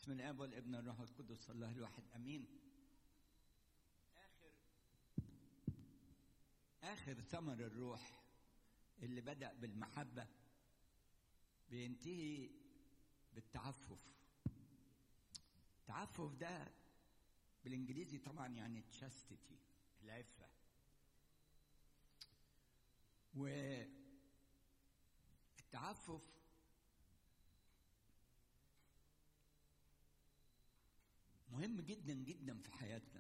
بسم الاب والابن والروح القدس الله الواحد امين اخر اخر ثمر الروح اللي بدا بالمحبه بينتهي بالتعفف التعفف ده بالانجليزي طبعا يعني تشاستيتي العفه والتعفف مهم جدا جدا في حياتنا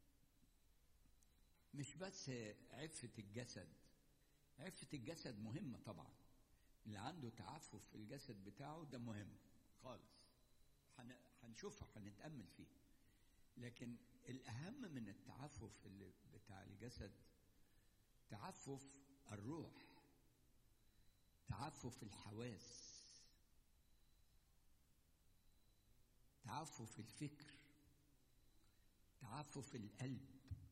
مش بس عفة الجسد عفة الجسد مهمة طبعا اللي عنده تعفف في الجسد بتاعه ده مهم خالص هنشوفها هنتأمل فيه لكن الأهم من التعفف اللي بتاع الجسد تعفف الروح تعفف الحواس تعفف الفكر تعفف القلب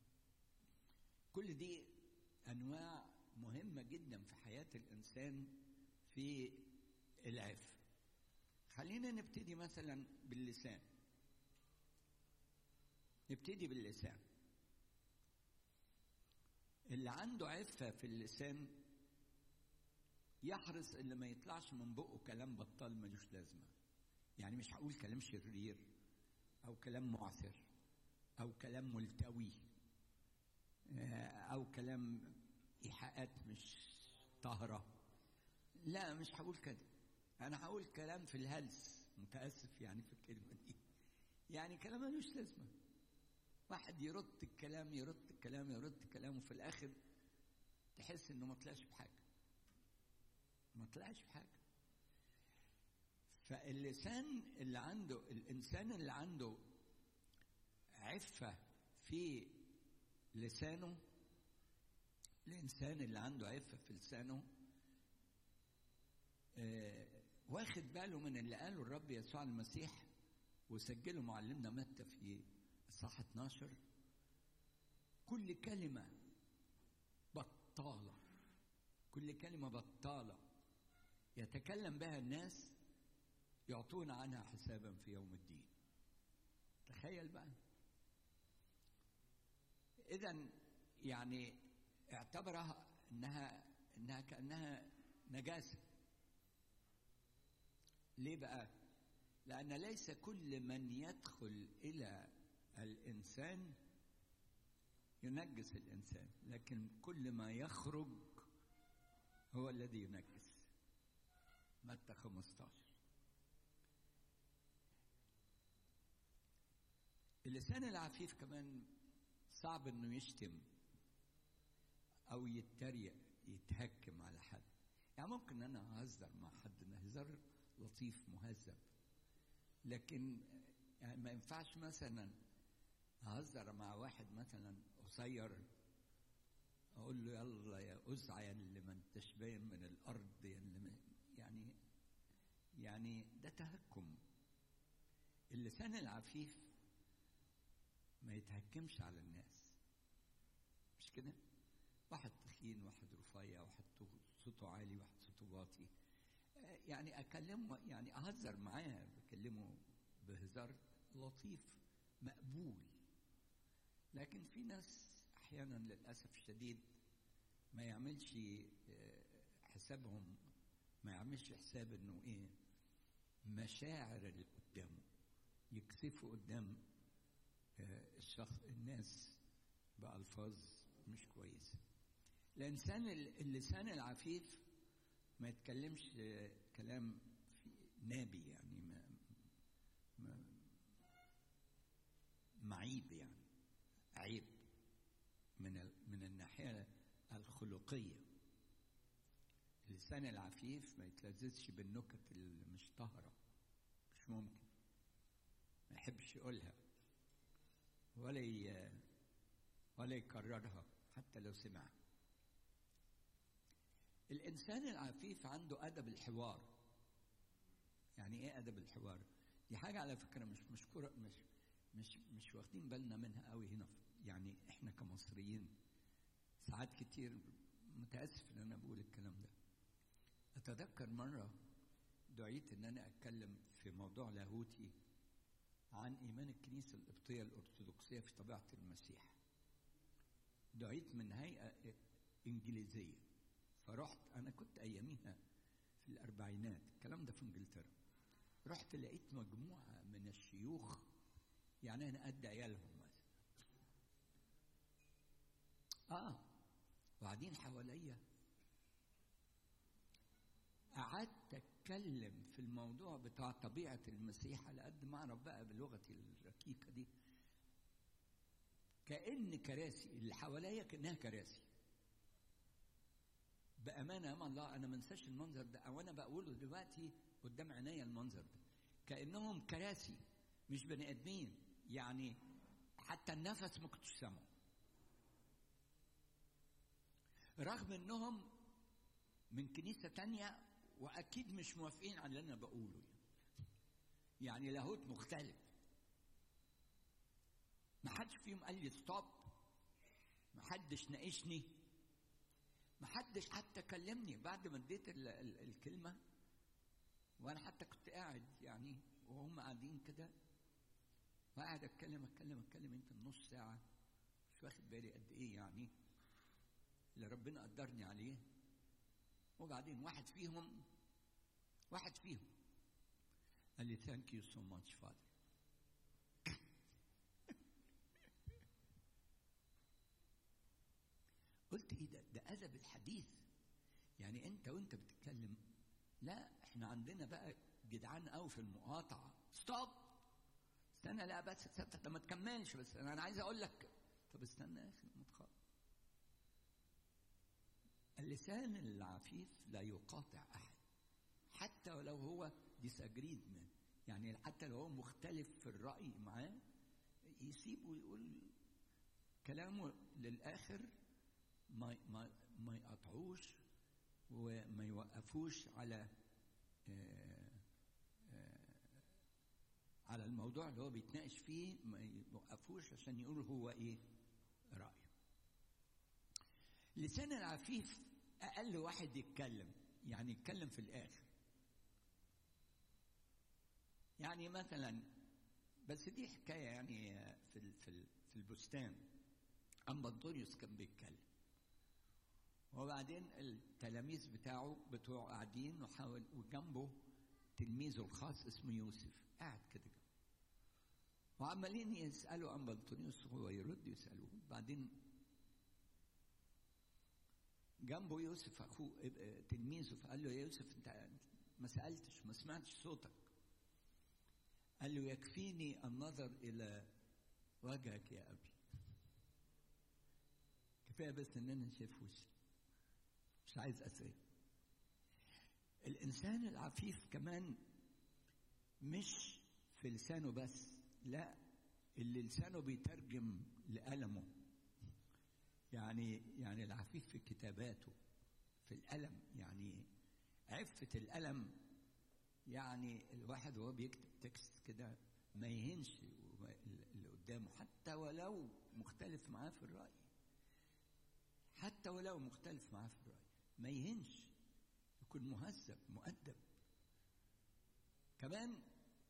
كل دي انواع مهمه جدا في حياه الانسان في العفه خلينا نبتدي مثلا باللسان نبتدي باللسان اللي عنده عفه في اللسان يحرص اللي ما يطلعش من بقه كلام بطال ملوش لازمه يعني مش هقول كلام شرير او كلام معثر او كلام ملتوي او كلام ايحاءات مش طاهره لا مش هقول كده انا هقول كلام في الهلس متاسف يعني في الكلمه دي يعني كلام ملوش لازمه واحد يرد الكلام يرد الكلام يرد الكلام وفي الاخر تحس انه ما طلعش بحاجه ما طلعش بحاجه فاللسان اللي عنده الانسان اللي عنده عفه في لسانه الانسان اللي عنده عفه في لسانه آه واخد باله من اللي قاله الرب يسوع المسيح وسجله معلمنا متى في الصح 12 كل كلمه بطاله كل كلمه بطاله يتكلم بها الناس يعطون عنها حسابا في يوم الدين تخيل بقى اذا يعني اعتبرها انها انها كانها نجاسه ليه بقى لان ليس كل من يدخل الى الانسان ينجس الانسان لكن كل ما يخرج هو الذي ينجس متى 15 اللسان العفيف كمان صعب انه يشتم او يتريق يتهكم على حد يعني ممكن انا اهزر مع حد هزار لطيف مهذب لكن يعني ما ينفعش مثلا اهزر مع واحد مثلا قصير اقول له يلا يا ازعى يا اللي ما انتش باين من الارض يا اللي يعني يعني ده تهكم اللسان العفيف ما يتهكمش على الناس مش كده واحد تخين واحد رفيع واحد صوته عالي واحد صوته واطي يعني اكلمه يعني اهزر معاه بكلمه بهزار لطيف مقبول لكن في ناس احيانا للاسف الشديد ما يعملش حسابهم ما يعملش حساب انه ايه مشاعر اللي قدامه يكسفوا قدام الشخص الناس بألفاظ مش كويسة الإنسان اللسان العفيف ما يتكلمش كلام نابي يعني ما, ما معيب يعني عيب من من الناحية الخلقية اللسان العفيف ما يتلذذش بالنكت اللي مش طاهرة مش ممكن ما يحبش يقولها ولا ي... ولا يكررها حتى لو سمع الانسان العفيف عنده ادب الحوار يعني ايه ادب الحوار دي حاجه على فكره مش مشكوره مش مش مش واخدين بالنا منها قوي هنا يعني احنا كمصريين ساعات كتير متاسف ان انا بقول الكلام ده اتذكر مره دعيت ان انا اتكلم في موضوع لاهوتي عن إيمان الكنيسة القبطية الأرثوذكسية في طبيعة المسيح دعيت من هيئة إنجليزية فرحت أنا كنت أياميها في الأربعينات الكلام ده في إنجلترا رحت لقيت مجموعة من الشيوخ يعني أنا قد عيالهم مثلا آه وبعدين حواليا قعدت اتكلم في الموضوع بتاع طبيعه المسيح على قد ما اعرف بقى بلغتي الركيكه دي كان كراسي اللي حواليا كانها كراسي بامانه امام الله انا ما انساش المنظر ده او انا بقوله دلوقتي قدام عينيا المنظر ده كانهم كراسي مش بني ادمين يعني حتى النفس ما كنتش سامعه رغم انهم من كنيسه تانية واكيد مش موافقين على اللي انا بقوله يعني لاهوت مختلف ما حدش فيهم قال لي ستوب ما حدش ناقشني ما حدش حتى كلمني بعد ما اديت ال- ال- الكلمه وانا حتى كنت قاعد يعني وهم قاعدين كده وقاعد اتكلم اتكلم اتكلم يمكن نص ساعه مش واخد بالي قد ايه يعني اللي ربنا قدرني عليه وبعدين واحد فيهم واحد فيهم قال لي ثانك يو سو ماتش فادر قلت ايه ده ده ادب الحديث يعني انت وانت بتتكلم لا احنا عندنا بقى جدعان قوي في المقاطعه ستوب استنى لا بس ثبت ما تكملش بس انا أنا عايز اقول لك طب استنى يا اخي ما تخاف اللسان العفيف لا يقاطع احد حتى ولو هو ديساجريد من يعني حتى لو هو مختلف في الراي معاه يسيبه ويقول كلامه للاخر ما ما ما يقطعوش وما يوقفوش على آه، آه، على الموضوع اللي هو بيتناقش فيه ما يوقفوش عشان يقول هو ايه رايه لسان العفيف اقل واحد يتكلم يعني يتكلم في الاخر يعني مثلا بس دي حكايه يعني في ال- في ال- في البستان اما انطونيوس كان بيتكلم وبعدين التلاميذ بتاعه بتوع قاعدين وحاول وجنبه تلميذه الخاص اسمه يوسف قاعد كده جنبه. وعمالين يسالوا عن بنطونيوس وهو يرد يسالوه بعدين جنبه يوسف اخوه اب- تلميذه فقال له يا يوسف انت ما سالتش ما سمعتش صوتك قال له يكفيني النظر الى وجهك يا ابي كفايه بس ان انا شايف وشك مش عايز اسئله الانسان العفيف كمان مش في لسانه بس لا اللي لسانه بيترجم لألمه يعني يعني العفيف في كتاباته في الألم يعني عفة الألم يعني الواحد وهو بيكتب تكست كده ما يهنش اللي قدامه حتى ولو مختلف معاه في الرأي حتى ولو مختلف معاه في الرأي ما يهنش يكون مهذب مؤدب كمان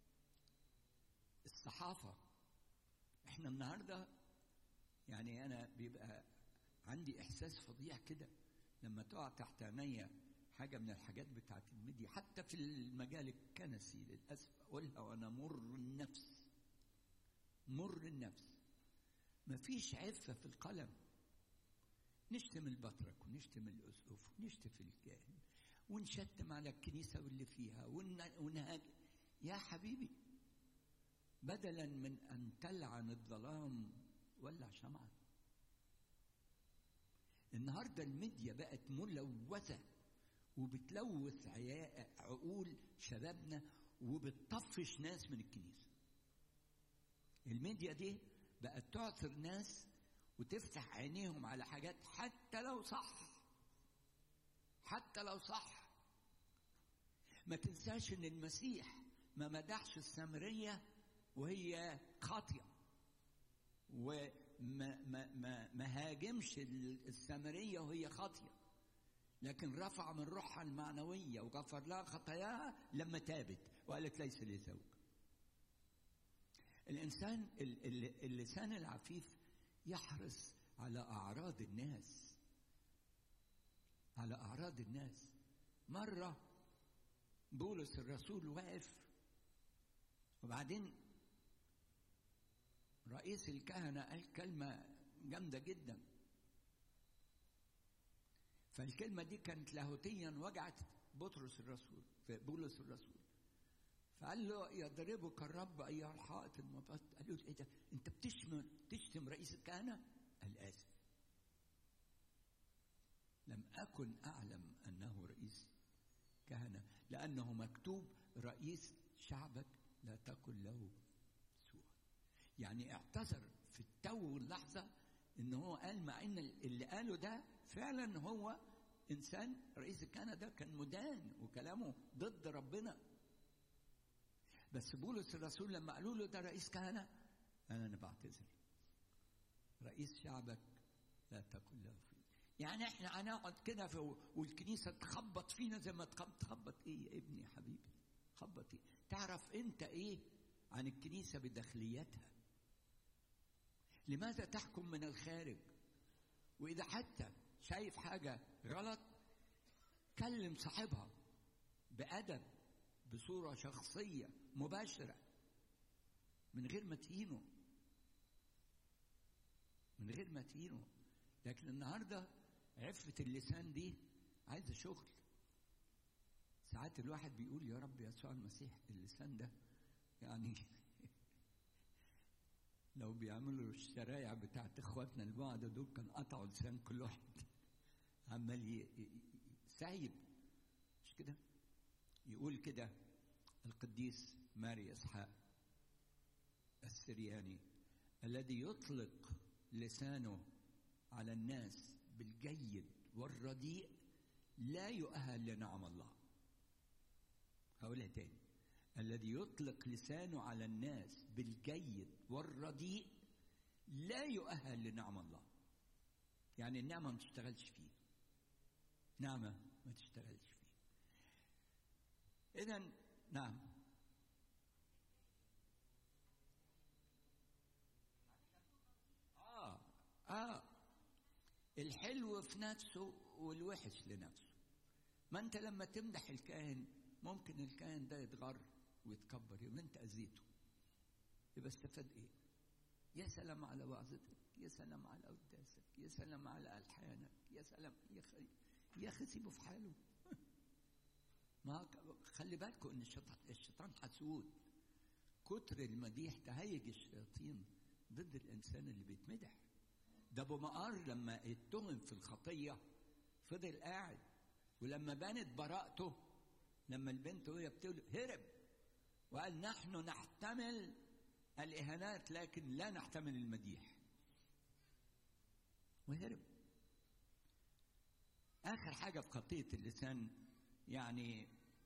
الصحافة احنا النهاردة يعني أنا بيبقى عندي إحساس فظيع كده لما تقع تحت عينيا حاجة من الحاجات بتاعت الميديا حتى في المجال الكنسي للأسف أقولها وأنا مر النفس مر النفس مفيش عفة في القلم نشتم البطرك ونشتم الأسقف ونشتم الكاهن ونشتم على الكنيسة واللي فيها ون- ونهاج يا حبيبي بدلا من أن تلعن الظلام ولع شمعة النهاردة الميديا بقت ملوثة وبتلوث عيا- عقول شبابنا وبتطفش ناس من الكنيسة الميديا دي بقت تعثر ناس وتفتح عينيهم على حاجات حتى لو صح حتى لو صح ما تنساش ان المسيح ما مدحش السامرية وهي خاطية وما ما ما ما هاجمش السامرية وهي خاطية لكن رفع من روحها المعنوية وغفر لها خطاياها لما تابت وقالت ليس لي زوج الانسان ال- ال- اللسان العفيف يحرص على اعراض الناس على اعراض الناس مره بولس الرسول واقف وبعدين رئيس الكهنه قال كلمه جامده جدا فالكلمه دي كانت لاهوتيا وجعت بطرس الرسول في بولس الرسول فقال له يضربك الرب ايها الحائط المبط قال له ايه ده انت بتشتم تشتم رئيس الكهنه قال اسف لم اكن اعلم انه رئيس كهنه لانه مكتوب رئيس شعبك لا تكن له سوء يعني اعتذر في التو واللحظه ان هو قال مع ان اللي قاله ده فعلا هو انسان رئيس الكهنه ده كان مدان وكلامه ضد ربنا بس بولس الرسول لما قالوا له ده رئيس كهنه انا انا بعتذر رئيس شعبك لا تكن له فيه يعني احنا هنقعد كده في والكنيسه تخبط فينا زي ما تخبط تخبط ايه يا ابني يا حبيبي خبط ايه تعرف انت ايه عن الكنيسه بداخليتها لماذا تحكم من الخارج واذا حتى شايف حاجه غلط كلم صاحبها بادب بصوره شخصيه مباشره من غير ما تهينه من غير ما تهينه لكن النهارده عفه اللسان دي عايزه شغل ساعات الواحد بيقول يا رب يسوع المسيح اللسان ده يعني لو بيعملوا الشرايع بتاعت اخواتنا البعض دول كان قطعوا لسان كل واحد عمال ي- ي- سايب مش كده يقول كده القديس ماري اسحاق السرياني الذي يطلق لسانه على الناس بالجيد والرديء لا يؤهل لنعم الله هقولها تاني الذي يطلق لسانه على الناس بالجيد والرديء لا يؤهل لنعم الله يعني النعمة ما تشتغلش فيه نعمة ما تشتغلش فيه إذا نعم آه آه الحلو في نفسه والوحش لنفسه ما أنت لما تمدح الكاهن ممكن الكاهن ده يتغر ويتكبر يبقى أنت أذيته يبقى استفاد إيه؟ يا سلام على وعظتك يا سلام على قداسك يا سلام على ألحانك يا سلام يا أخي يا أخي سيبه في حاله ما ك- خلي بالكم ان الشيطان الشيطان حسود كتر المديح تهيج الشياطين ضد الانسان اللي بيتمدح ده ابو مقار لما اتهم في الخطيه فضل قاعد ولما بانت براءته لما البنت وهي بتولد هرب وقال نحن نحتمل الاهانات لكن لا نحتمل المديح وهرب اخر حاجه في خطيه اللسان يعني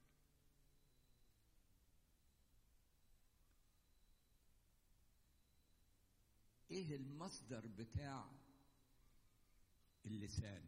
ايه المصدر بتاع اللسان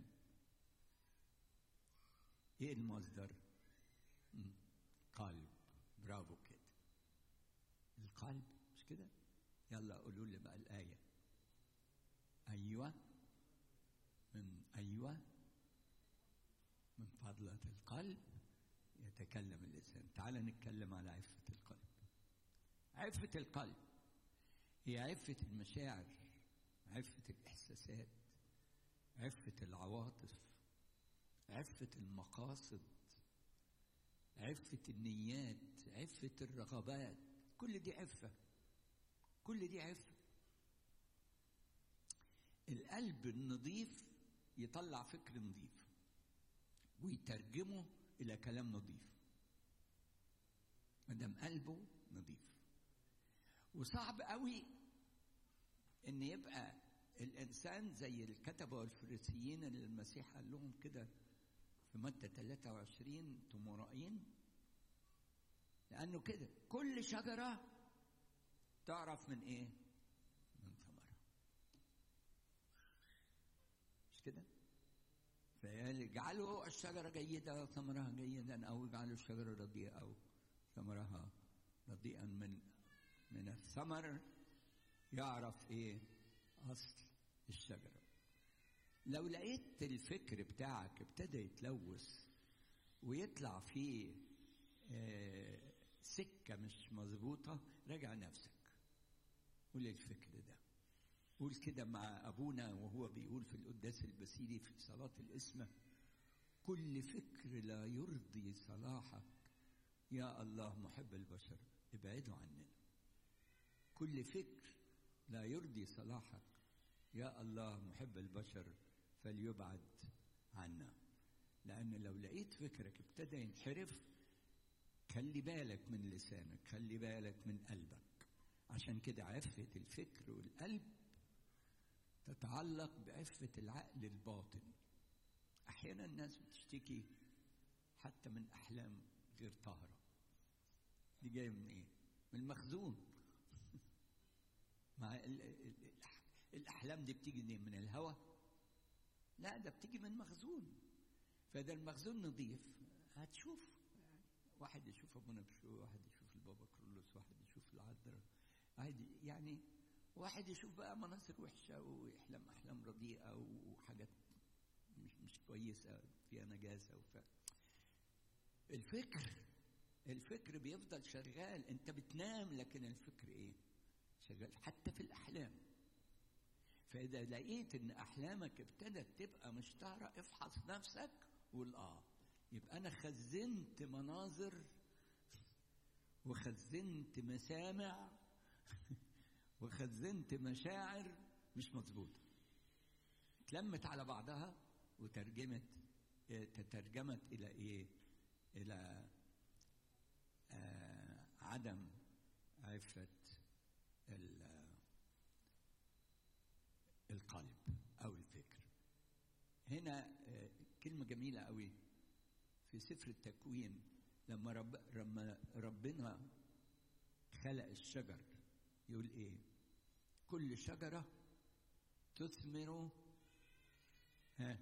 ايه المصدر مم. قلب برافو كده القلب مش كده يلا قولوا لي بقى الايه ايوه من ايوه من فضلة القلب يتكلم اللسان تعال نتكلم على عفة القلب عفة القلب هي عفة المشاعر عفة الإحساسات عفة العواطف عفة المقاصد عفة النيات عفة الرغبات كل دي عفة كل دي عفة القلب النظيف يطلع فكر نظيف ويترجمه الى كلام نظيف ما دام قلبه نظيف وصعب قوي ان يبقى الانسان زي الكتبه والفريسيين اللي المسيح قال لهم كده في متى 23 انتم مرائين لانه كده كل شجره تعرف من ايه؟ من ثمرها مش كده؟ فاجعلوا الشجرة جيدة ثمرها جيدا أو اجعلوا الشجرة رديئة أو ثمرها رديئا من من الثمر يعرف ايه اصل الشجره لو لقيت الفكر بتاعك ابتدى يتلوث ويطلع فيه آه سكه مش مظبوطه راجع نفسك قول الفكر ده قول كده مع ابونا وهو بيقول في القداس البسيلي في صلاه الاسمه كل فكر لا يرضي صلاحك يا الله محب البشر ابعدوا عننا كل فكر لا يرضي صلاحك يا الله محب البشر فليبعد عنا لأن لو لقيت فكرك ابتدى ينحرف خلي بالك من لسانك خلي بالك من قلبك عشان كده عفة الفكر والقلب تتعلق بعفة العقل الباطن أحيانا الناس بتشتكي حتى من أحلام غير طاهرة دي جاية من إيه؟ من المخزون مع ال ال الأحلام دي بتيجي منين؟ من الهوى؟ لا ده بتيجي من مخزون فده المخزون نظيف هتشوف واحد يشوف ابونا بشو واحد يشوف البابا كرولوس واحد يشوف العذراء واحد يعني واحد يشوف بقى مناظر وحشه ويحلم احلام رديئه وحاجات مش مش كويسه فيها نجاسه وف الفكر الفكر بيفضل شغال انت بتنام لكن الفكر ايه شغال حتى في الاحلام فاذا لقيت ان احلامك ابتدت تبقى مش طاهره افحص نفسك وقول اه يبقى انا خزنت مناظر وخزنت مسامع وخزنت مشاعر مش مظبوطه اتلمت على بعضها وترجمت تترجمت الى ايه الى آه عدم عفه القلب او الفكر هنا آه كلمه جميله قوي في سفر التكوين لما رب لما ربنا خلق الشجر يقول ايه كل شجره تثمر ها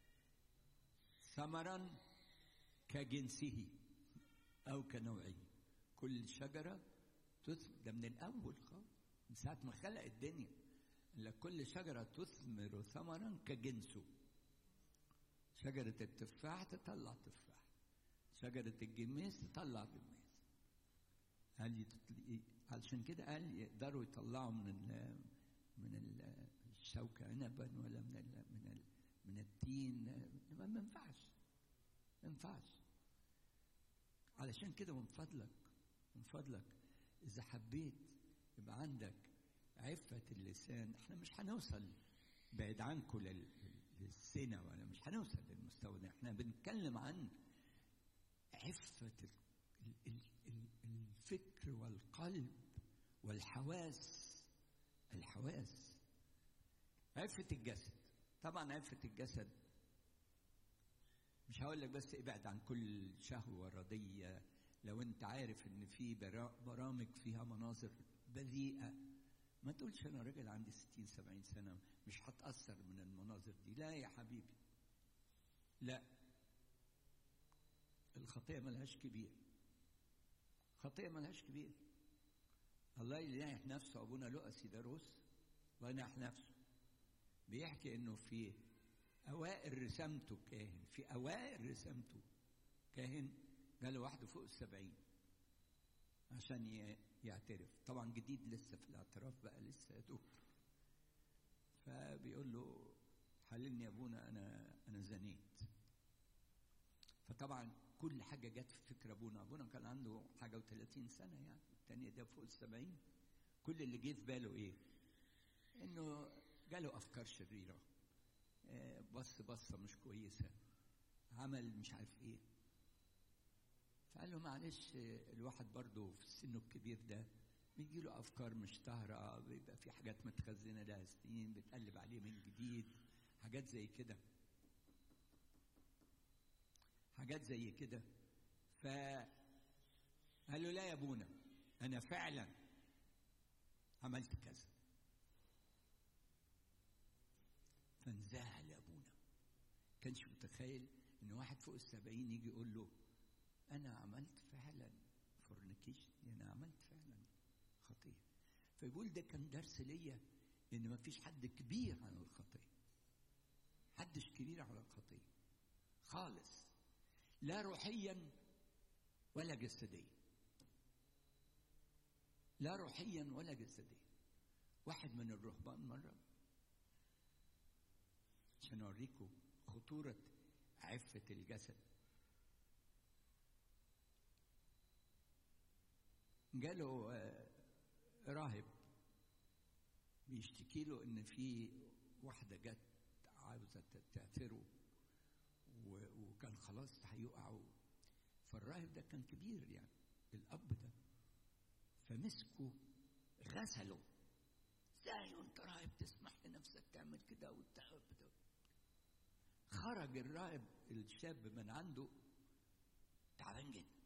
ثمرا كجنسه او كنوعه كل شجره تثمر ده من الاول خالص من ساعه ما خلق الدنيا لكل شجره تثمر ثمرا كجنسه شجره التفاح تطلع تفاح شجره الجميز تطلع جميز قال علشان كده قال يقدروا يطلعوا من ال من الشوكه عنبا ولا من ال من ال من التين ما ينفعش ما ينفعش علشان كده من فضلك من فضلك إذا حبيت يبقى عندك عفة اللسان احنا مش هنوصل بعيد عنكم للسنة ولا مش هنوصل للمستوى ده احنا بنتكلم عن عفة الفكر والقلب والحواس الحواس عفة الجسد طبعا عفة الجسد مش هقول لك بس ابعد عن كل شهوة رضية لو انت عارف ان في برامج فيها مناظر بذيئة ما تقولش انا راجل عندي ستين سبعين سنة مش هتأثر من المناظر دي لا يا حبيبي لا الخطيئة ملهاش كبير خطيئة ملهاش كبير الله يناح نفسه أبونا لؤسي داروس الله يناح نفسه بيحكي إنه في أوائل رسامته كاهن في أوائل رسامته كاهن جاله واحد فوق السبعين عشان يعترف طبعا جديد لسه في الاعتراف بقى لسه يا دوب فبيقول له حللني يا ابونا انا انا زنيت فطبعا كل حاجه جت في فكر ابونا ابونا كان عنده حاجه و30 سنه يعني الثانيه ده فوق السبعين كل اللي جه في باله ايه انه جاله افكار شريره بص بصه مش كويسه عمل مش عارف ايه فقال له معلش الواحد برضه في سنه الكبير ده بيجي له افكار مش طاهره بيبقى في حاجات متخزنه لها سنين بتقلب عليه من جديد حاجات زي كده حاجات زي كده ف قال له لا يا ابونا انا فعلا عملت كذا فانزعل ابونا كانش متخيل ان واحد فوق السبعين يجي يقول له انا عملت فعلا فورنيكيشن انا عملت فعلا خطيه فيقول ده كان درس ليا ان ما فيش حد كبير على الخطيه حدش كبير على الخطيه خالص لا روحيا ولا جسديا لا روحيا ولا جسديا واحد من الرهبان مره عشان اوريكم خطوره عفه الجسد جاله راهب بيشتكي له ان في واحده جت عاوزه تعثره وكان خلاص هيقع فالراهب ده كان كبير يعني الاب ده فمسكه غسله ازاي وانت راهب تسمح لنفسك تعمل كده وتعب خرج الراهب الشاب من عنده تعبان جدا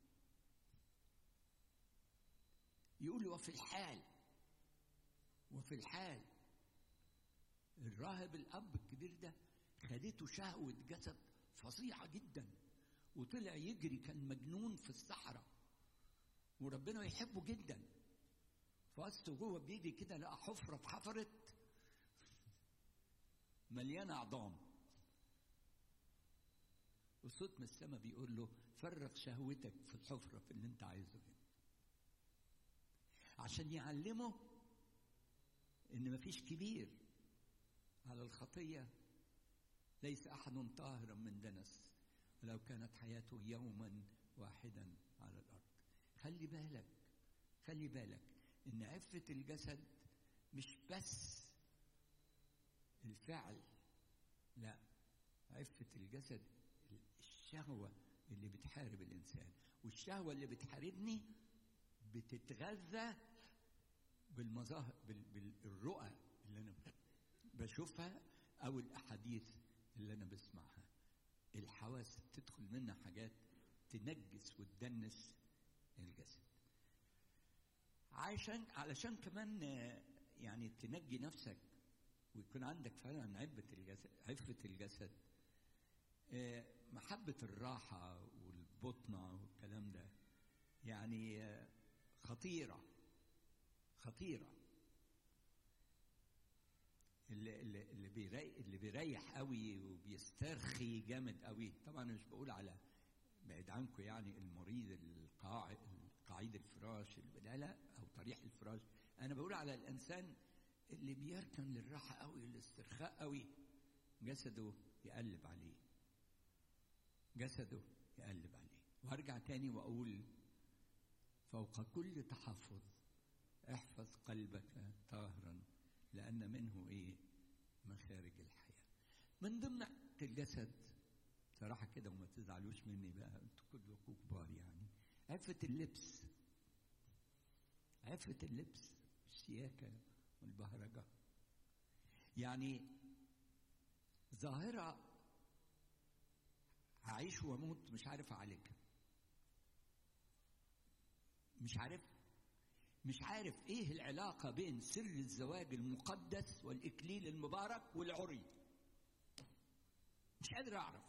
يقول وفي الحال وفي الحال الراهب الاب الكبير ده خدته شهوه جسد فظيعه جدا وطلع يجري كان مجنون في الصحراء وربنا يحبه جدا فوسط جوه بيجي كده لقى حفره اتحفرت مليانه عظام وصوت من السماء بيقول له فرغ شهوتك في الحفره في اللي انت عايزه هنا عشان يعلمه ان مفيش كبير على الخطيه ليس احد طاهرا من دنس ولو كانت حياته يوما واحدا على الارض خلي بالك خلي بالك ان عفه الجسد مش بس الفعل لا عفه الجسد الشهوه اللي بتحارب الانسان والشهوه اللي بتحاربني بتتغذى بالمظاهر بالرؤى اللي انا بشوفها او الاحاديث اللي انا بسمعها الحواس تدخل منها حاجات تنجس وتدنس الجسد عشان علشان كمان يعني تنجي نفسك ويكون عندك فعلا عفة الجسد عفة الجسد محبة الراحة والبطنة والكلام ده يعني خطيرة خطيرة اللي اللي اللي بيريح اللي بيريح قوي وبيسترخي جامد قوي طبعا مش بقول على بعيد عنكم يعني المريض القاعد قعيد الفراش لا لا او طريح الفراش انا بقول على الانسان اللي بيركن للراحه قوي للاسترخاء قوي جسده يقلب عليه جسده يقلب عليه وارجع تاني واقول فوق كل تحفظ احفظ قلبك طاهرا لأن منه إيه؟ مخارج الحياة. من ضمن الجسد صراحة كده وما تزعلوش مني بقى انتوا كلكم كبار يعني عفة اللبس عفة اللبس الشياكة والبهرجة يعني ظاهرة هعيش واموت مش عارف اعالجها مش عارف مش عارف ايه العلاقة بين سر الزواج المقدس والإكليل المبارك والعري مش قادر أعرف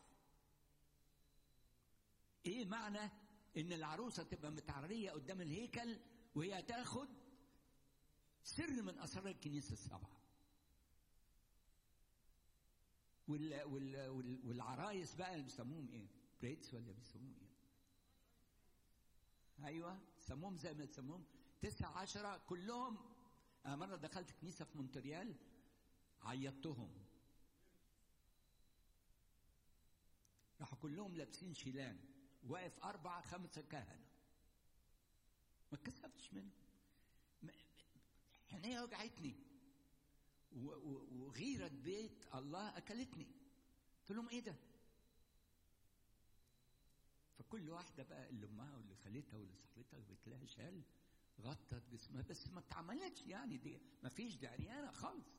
ايه معنى ان العروسة تبقى متعرية قدام الهيكل وهي تاخد سر من أسرار الكنيسة السبعة وال وال وال والعرايس بقى اللي بيسموهم ايه؟ بريدز ولا بيسموهم ايه؟ ايوه سموهم زي ما تسموهم تسعة عشرة كلهم أنا مرة دخلت كنيسة في مونتريال عيطتهم راحوا كلهم لابسين شيلان واقف أربعة خمسة كهنة ما اتكسفتش منهم عينيا وجعتني وغيرة بيت الله أكلتني قلت لهم إيه ده؟ فكل واحدة بقى اللي أمها واللي خالتها واللي صاحبتها جابت لها شال غطت جسمها بس ما اتعملتش يعني دي ما فيش دي عريانة خالص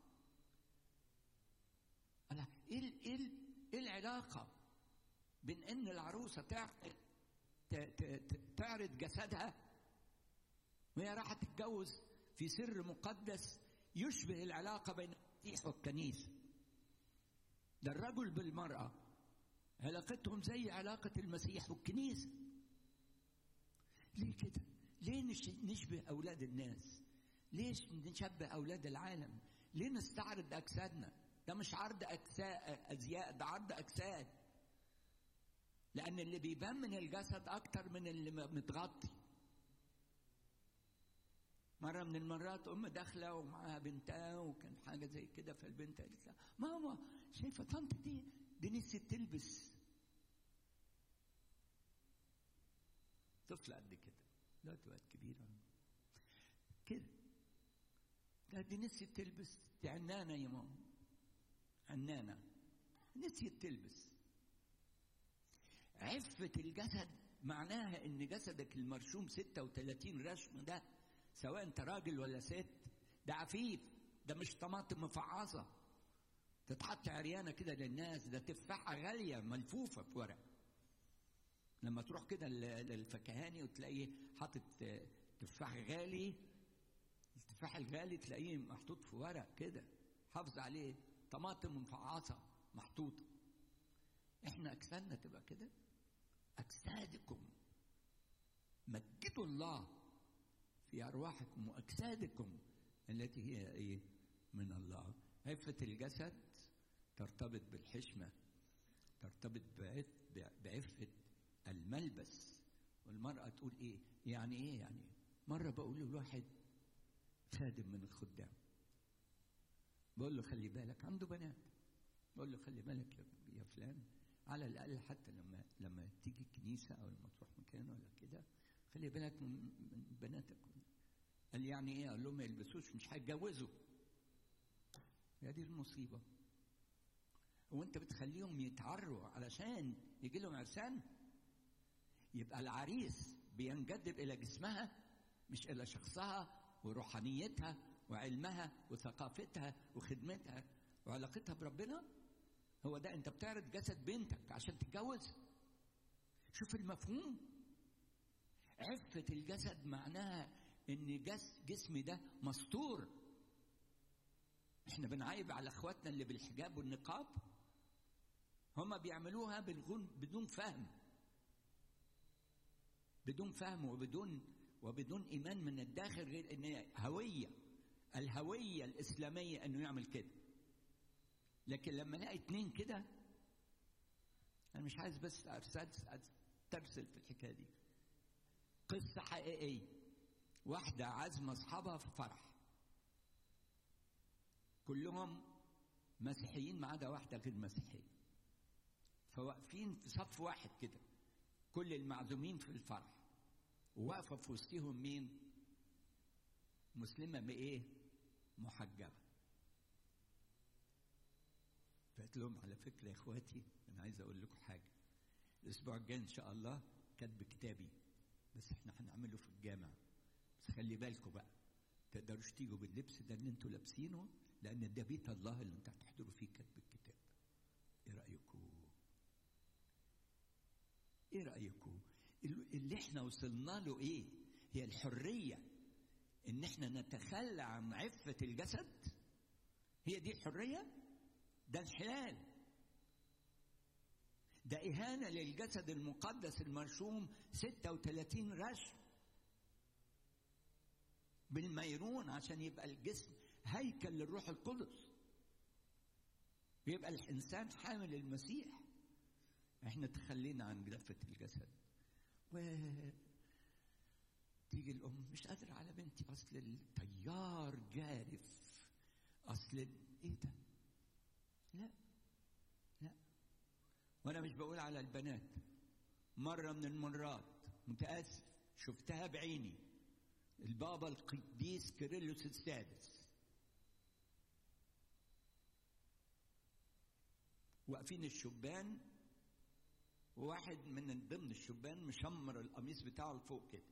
أنا إيه إيه إيه العلاقة بين إن العروسة تعرض تعرض جسدها وهي راح تتجوز في سر مقدس يشبه العلاقة بين المسيح والكنيسة ده الرجل بالمرأة علاقتهم زي علاقة المسيح والكنيسة ليه كده؟ ليه نشبه أولاد الناس؟ ليش نشبه اولاد العالم ليه نستعرض اجسادنا ده مش عرض اجساد ازياء ده عرض اجساد لان اللي بيبان من الجسد اكتر من اللي متغطي مرة من المرات أم داخلة ومعاها بنتها وكان حاجة زي كده فالبنت قالت لها ماما شايفة طنط دي دي نسيت تلبس طفلة قد كده دلوقتي بقت كبيرة كده لا دي نسيت تلبس دي عنانة يا ماما عنانة نسيت تلبس عفة الجسد معناها ان جسدك المرشوم 36 رشم ده سواء انت راجل ولا ست ده عفيف ده مش طماطم مفعصة تتحط عريانة كده للناس ده تفاحة غالية ملفوفة في ورق لما تروح كده للفكهاني وتلاقيه حاطط تفاح غالي التفاح الغالي تلاقيه محطوط في ورق كده حافظ عليه طماطم مفعصة محطوطة احنا اجسادنا تبقى كده اجسادكم مجدوا الله في ارواحكم واجسادكم التي هي ايه من الله عفة الجسد ترتبط بالحشمة ترتبط بعفة الملبس والمرأة تقول ايه يعني ايه يعني مرة بقول لواحد خادم من الخدام بقول له خلي بالك عنده بنات بقول له خلي بالك يا فلان على الاقل حتى لما لما تيجي الكنيسه او لما تروح مكان ولا كده خلي بالك من, من بناتك قال يعني ايه؟ قال لهم ما يلبسوش مش هيتجوزوا يا دي المصيبه هو انت بتخليهم يتعروا علشان يجي لهم عرسان يبقى العريس بينجذب الى جسمها مش الى شخصها وروحانيتها وعلمها وثقافتها وخدمتها وعلاقتها بربنا هو ده انت بتعرض جسد بنتك عشان تتجوز شوف المفهوم عفة الجسد معناها ان جس جسمي ده مستور احنا بنعيب على اخواتنا اللي بالحجاب والنقاب هما بيعملوها بالغن بدون فهم بدون فهم وبدون وبدون ايمان من الداخل غير ان هويه الهويه الاسلاميه انه يعمل كده لكن لما الاقي اتنين كده انا مش عايز بس ترسل في الحكايه دي قصه حقيقيه واحده عازمه اصحابها في فرح كلهم مسيحيين ما عدا واحده غير مسيحيه فواقفين في صف واحد كده كل المعزومين في الفرح وواقفه في وسطهم مين مسلمه بايه محجبه فقلت لهم على فكره يا اخواتي انا عايز اقول لكم حاجه الاسبوع الجاي ان شاء الله كاتب كتابي بس احنا هنعمله في الجامع بس خلي بالكم بقى تقدروش تيجوا باللبس ده اللي انتوا لابسينه لان ده بيت الله اللي انتوا هتحضروا فيه كتب الكتاب ايه رايكم ايه رايكم اللي احنا وصلنا له ايه هي الحريه ان احنا نتخلى عن عفه الجسد هي دي الحريه ده انحلال ده إهانة للجسد المقدس المرشوم 36 رشم بالميرون عشان يبقى الجسم هيكل للروح القدس يبقى الإنسان حامل المسيح احنا تخلينا عن جلفة الجسد و تيجي الأم مش قادرة على بنتي أصل التيار جارف أصل إيه ده؟ لا لا وانا مش بقول على البنات مره من المرات متاسف شفتها بعيني البابا القديس كيرلس السادس واقفين الشبان وواحد من ضمن الشبان مشمر القميص بتاعه لفوق كده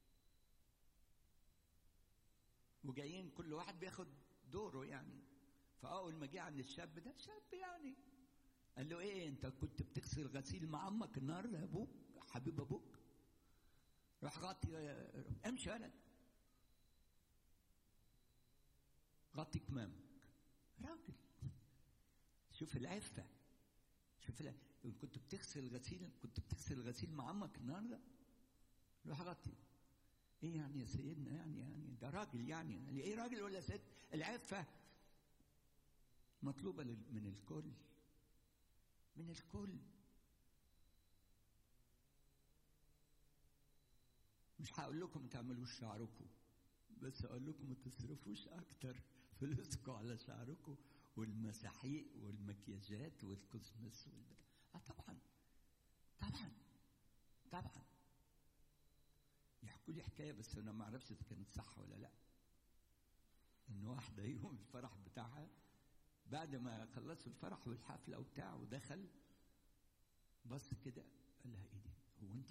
وجايين كل واحد بياخد دوره يعني فاول ما جه عند الشاب ده شاب يعني قال له ايه انت كنت بتغسل غسيل مع امك النهارده يا ابوك حبيب ابوك راح غطي امشي ولد غطي كمامك راجل شوف العفه شوف العفة. كنت بتغسل غسيل كنت بتغسل غسيل مع امك النهارده روح غطي ايه يعني يا سيدنا يعني يعني ده راجل يعني ايه راجل ولا ست العفه مطلوبه من الكل من الكل مش هقول لكم ما تعملوش شعركم بس اقول لكم ما تصرفوش اكتر فلوسكم على شعركم والمساحيق والمكياجات والكوسمس والبتاع اه طبعا طبعا طبعا يحكوا لي حكايه بس انا ما اعرفش اذا كانت صح ولا لا ان واحده يوم الفرح بتاعها بعد ما خلصوا الفرح والحفله وبتاع ودخل بص كده قال لها ايه دي هو انت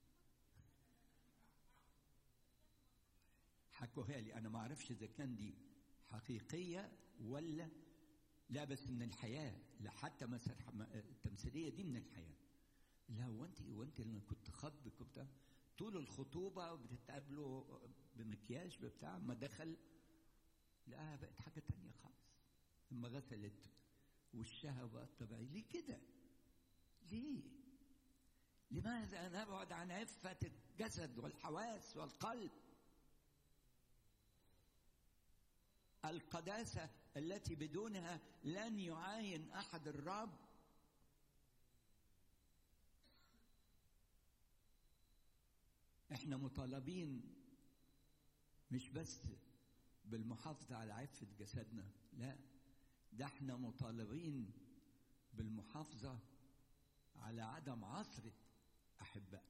حكوها لي انا ما اعرفش اذا كان دي حقيقيه ولا لا بس من الحياه لا حتى مسرح التمثيليه دي من الحياه لا هو انت هو انت اللي كنت خطبك وبتاع طول الخطوبه بتتقابلوا بمكياج بتاع ما دخل لقاها بقت حاجه تانية خالص لما غسلت وشها بقى طبيعي ليه كده؟ ليه؟ لماذا نبعد عن عفة الجسد والحواس والقلب؟ القداسة التي بدونها لن يعاين أحد الرب احنا مطالبين مش بس بالمحافظة على عفة جسدنا لا ده احنا مطالبين بالمحافظة على عدم عثرة أحبائنا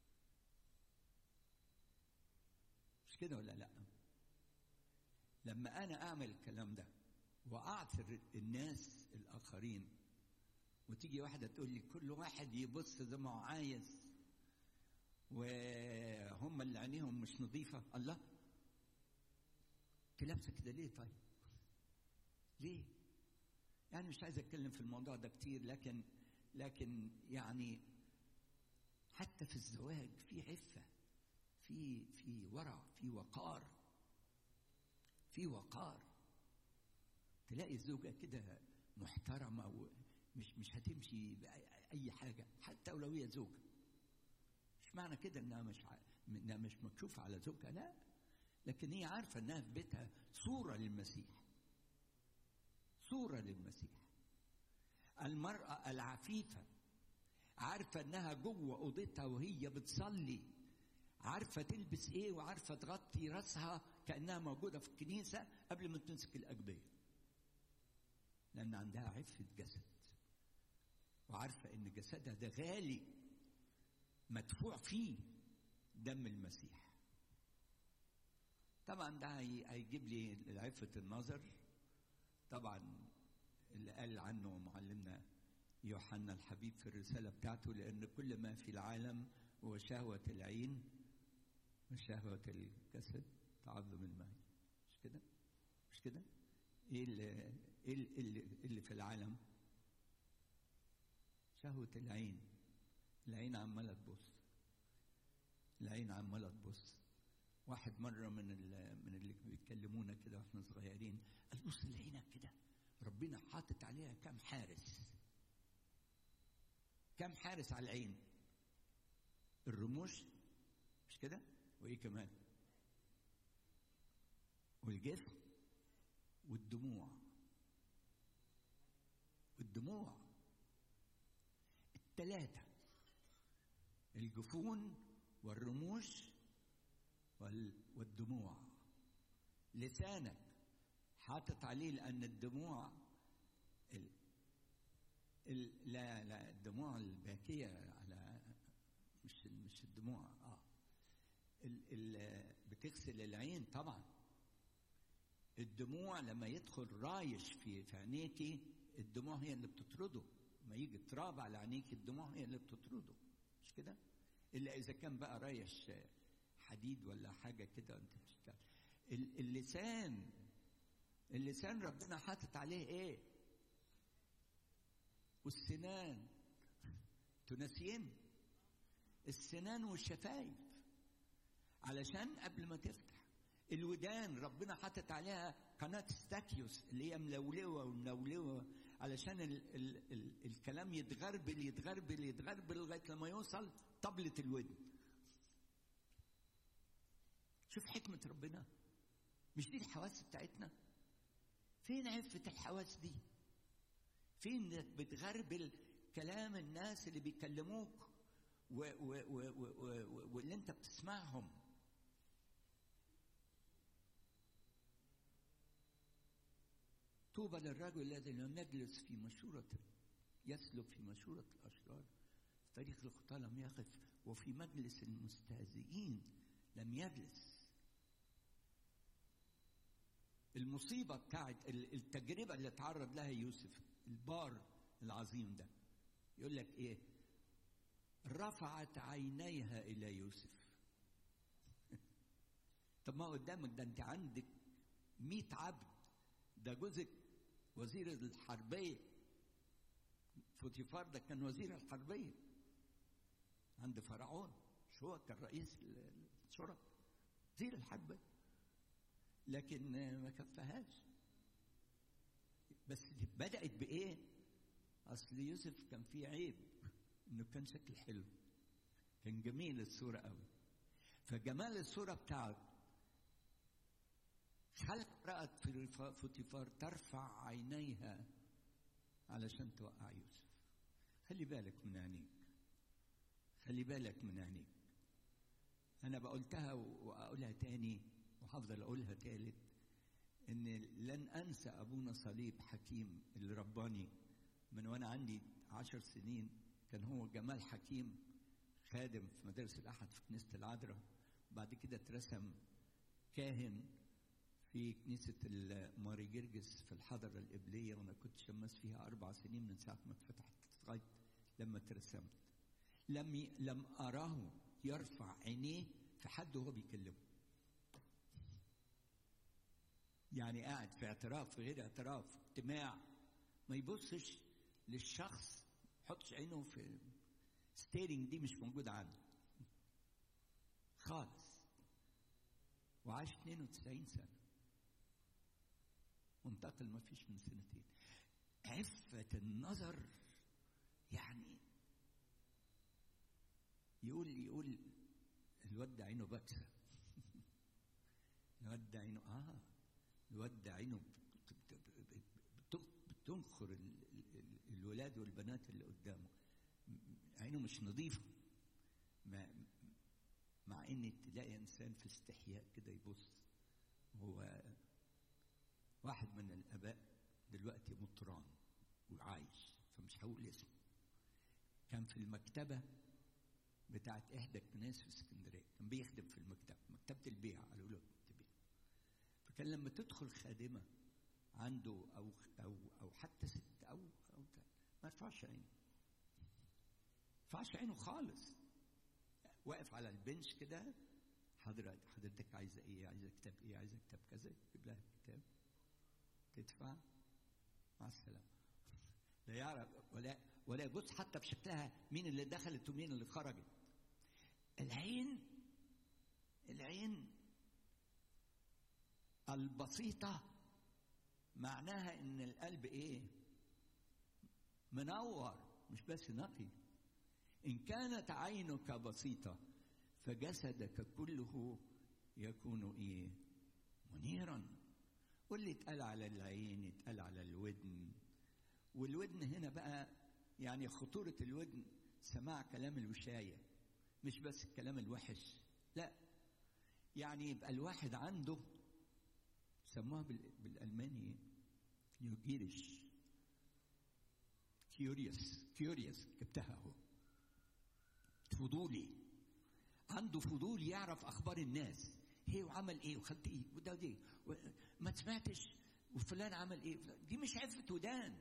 مش كده ولا لأ؟ لما انا اعمل الكلام ده واعثر الناس الاخرين وتيجي واحده تقول لي كل واحد يبص زي ما هو عايز وهم اللي عينيهم مش نظيفه الله انت لابسه كده ليه طيب؟ ليه؟ يعني مش عايز اتكلم في الموضوع ده كتير لكن لكن يعني حتى في الزواج في عفه في في ورع في وقار في وقار تلاقي الزوجه كده محترمه ومش مش هتمشي باي حاجه حتى ولو هي زوجه مش معنى كده انها مش ع... انها مش مكشوفه على زوجها لا لكن هي عارفه انها في بيتها صوره للمسيح صوره للمسيح المراه العفيفه عارفه انها جوه اوضتها وهي بتصلي عارفه تلبس ايه وعارفه تغطي راسها كانها موجوده في الكنيسه قبل ما تمسك الاجبيه لان عندها عفه جسد وعارفه ان جسدها ده غالي مدفوع فيه دم المسيح طبعا ده هيجيب لي عفه النظر طبعا اللي قال عنه معلمنا يوحنا الحبيب في الرساله بتاعته لان كل ما في العالم هو شهوه العين وشهوه الجسد تعظم المال مش كده مش كده ايه اللي ايه اللي, اللي في العالم شهوه العين العين عماله تبص العين عماله تبص واحد مره من من اللي بيتكلمونا كده واحنا صغيرين قال بص لعينك كده ربنا حاطط عليها كام حارس كام حارس على العين الرموش مش كده وايه كمان والجسم والدموع والدموع الثلاثة الجفون والرموش والدموع لسانك حاطط عليه لأن الدموع ال... ال... لا لا الدموع الباكية على مش مش الدموع اه ال... ال... بتغسل العين طبعا الدموع لما يدخل رايش في في عينيكي الدموع هي اللي بتطرده ما يجي تراب على عينيك الدموع هي اللي بتطرده مش كده الا اذا كان بقى رايش حديد ولا حاجه كده انت بتشتغل اللسان اللسان ربنا حاطط عليه ايه والسنان تنسين السنان والشفايف علشان قبل ما تفتح الودان ربنا حاطط عليها قناة ستاكيوس اللي هي ملولوة وملولوة علشان ال ال ال الكلام يتغربل يتغربل يتغربل لغاية لما يوصل طبلة الودن شوف حكمة ربنا مش دي الحواس بتاعتنا فين عفة الحواس دي فين انك بتغربل كلام الناس اللي بيكلموك و و و و و واللي انت بتسمعهم طوبى للرجل الذي لم يجلس في مشورة يسلك في مشورة الأشرار في طريق الخطاة لم يقف وفي مجلس المستهزئين لم يجلس المصيبة بتاعت التجربة اللي تعرض لها يوسف البار العظيم ده يقول لك ايه رفعت عينيها الى يوسف طب ما قدامك ده انت عندك مئة عبد ده جوزك وزير الحربية فوتيفار ده كان وزير الحربية عند فرعون مش هو كان رئيس الشرطة وزير الحربية لكن ما كفهاش بس بدأت بإيه؟ أصل يوسف كان فيه عيب إنه كان شكل حلو كان جميل الصورة قوي فجمال الصورة بتاعه خلق رأت في فوتيفار ترفع عينيها علشان توقع يوسف خلي بالك من عينيك خلي بالك من عينيك أنا بقولتها وأقولها تاني وهفضل أقولها تالت إن لن أنسى أبونا صليب حكيم اللي رباني من وأنا عندي عشر سنين كان هو جمال حكيم خادم في مدارس الأحد في كنيسة العذراء بعد كده اترسم كاهن في كنيسة ماري جرجس في الحضرة القبلية وأنا كنت شماس فيها أربع سنين من ساعة ما اتفتحت لغاية لما اترسمت لم ي... لم أراه يرفع عينيه في حد وهو بيكلمه يعني قاعد في اعتراف في غير اعتراف اجتماع ما يبصش للشخص يحطش عينه في ستيرنج دي مش موجودة عنده خالص وعاش 92 سنة وانتقل ما فيش من سنتين عفة النظر يعني يقول يقول الواد ده عينه بكسة الواد ده عينه اه الواد ده عينه بتنخر الولاد والبنات اللي قدامه عينه مش نظيفة ما مع ان تلاقي انسان في استحياء كده يبص هو واحد من الاباء دلوقتي مطران وعايش فمش هقول اسمه كان في المكتبه بتاعت احدى الكنائس في اسكندريه كان بيخدم في المكتبه مكتبه البيع قالوا له تبيع فكان لما تدخل خادمه عنده او او او حتى ست او او ما يرفعش عينه ما يرفعش عينه خالص واقف على البنش كده حضرتك حضرتك عايزه ايه عايزه كتاب ايه عايزه كتاب كذا يجيب لها كتاب تدفع مع السلامه لا يعرف ولا ولا يبص حتى بشكلها مين اللي دخلت ومين اللي خرجت العين العين البسيطة معناها ان القلب ايه منور مش بس نقي ان كانت عينك بسيطة فجسدك كله يكون ايه منيرا واللي اتقال على العين اتقال على الودن والودن هنا بقى يعني خطورة الودن سماع كلام الوشاية مش بس الكلام الوحش لا يعني يبقى الواحد عنده سموها بالألماني يوجيرش كيوريوس كيوريوس جبتها اهو فضولي عنده فضول يعرف اخبار الناس هي وعمل ايه وخدت ايه وده دي ما سمعتش وفلان عمل ايه دي مش عفة ودان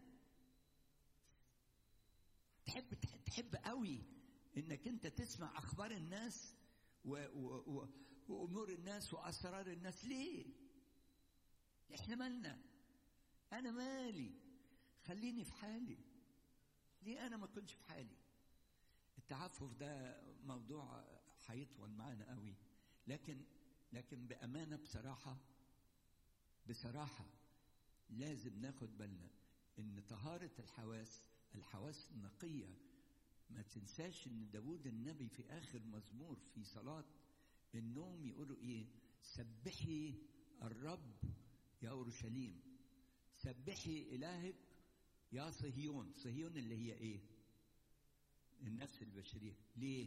تحب تحب قوي انك انت تسمع اخبار الناس و و و وامور الناس واسرار الناس ليه احنا مالنا انا مالي خليني في حالي ليه انا ما كنتش في حالي التعفف ده موضوع هيطول معانا قوي لكن لكن بامانه بصراحه بصراحه لازم ناخد بالنا ان طهاره الحواس الحواس النقيه ما تنساش ان داود النبي في اخر مزمور في صلاه النوم يقولوا ايه سبحي الرب يا اورشليم سبحي الهك يا صهيون صهيون اللي هي ايه النفس البشريه ليه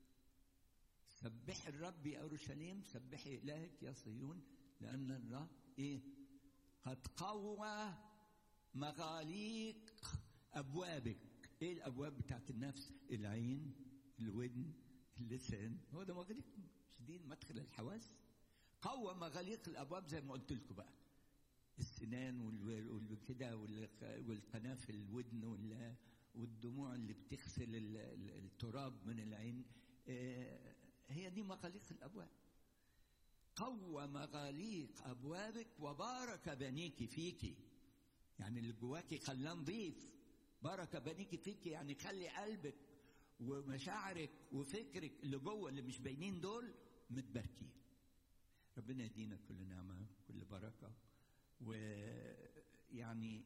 سبحي الرب يا اورشليم سبحي الهك يا صهيون لان الرب ايه قد قوى مغاليق ابوابك ايه الابواب بتاعت النفس العين الودن اللسان هو ده مغاليق شديد مدخل الحواس قوى مغاليق الابواب زي ما قلت لكم بقى السنان والكده والقناه في الودن والدموع اللي بتغسل التراب من العين هي دي مغاليق الابواب قوى مغاليق ابوابك وبارك بنيك فيكي يعني اللي جواكي خلاه نظيف بارك بنيك فيكي يعني خلي قلبك ومشاعرك وفكرك اللي جوه اللي مش باينين دول متباركين ربنا يدينا كل نعمه كل بركه ويعني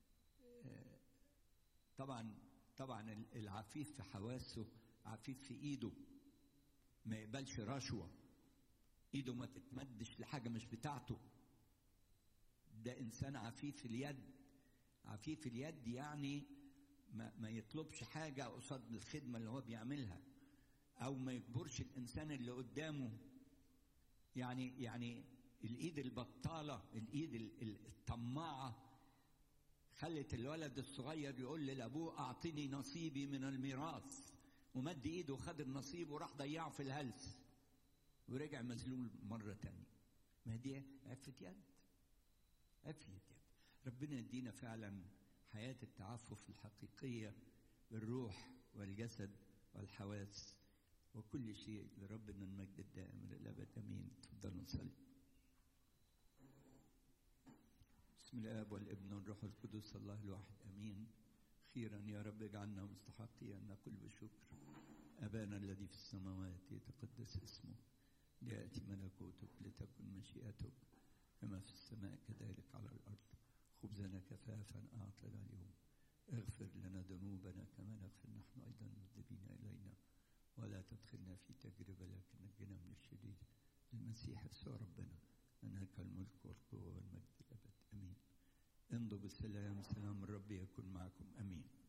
طبعا طبعا العفيف في حواسه عفيف في ايده ما يقبلش رشوه ايده ما تتمدش لحاجه مش بتاعته ده انسان عفيف اليد عفيف اليد يعني ما, ما يطلبش حاجه قصاد الخدمه اللي هو بيعملها او ما يجبرش الانسان اللي قدامه يعني يعني الايد البطاله الايد الطماعه خلت الولد الصغير يقول لابوه اعطني نصيبي من الميراث ومد ايده وخد النصيب وراح ضيعه في الهلس ورجع مذلول مرة تانية ما دي عفة يد عفة يد ربنا يدينا فعلا حياة التعفف الحقيقية بالروح والجسد والحواس وكل شيء لربنا المجد الدائم للأبد أمين تفضلوا نصلي بسم الآب والابن والروح القدس الله الواحد أمين خيرا يا رب اجعلنا مستحقين أن نقول بشكر أبانا الذي في السماوات يتقدس اسمه ليأتي ملكوتك لتكن مشيئتك كما في السماء كذلك على الأرض خبزنا كفافا أعطنا اليوم اغفر لنا ذنوبنا كما نغفر نحن أيضا المذنبين إلينا ولا تدخلنا في تجربة لكن نجنا من الشرير المسيح يسوع ربنا أنك الملك والقوة والمجد الأبد أمين امضوا بالسلام سلام الرب يكن معكم أمين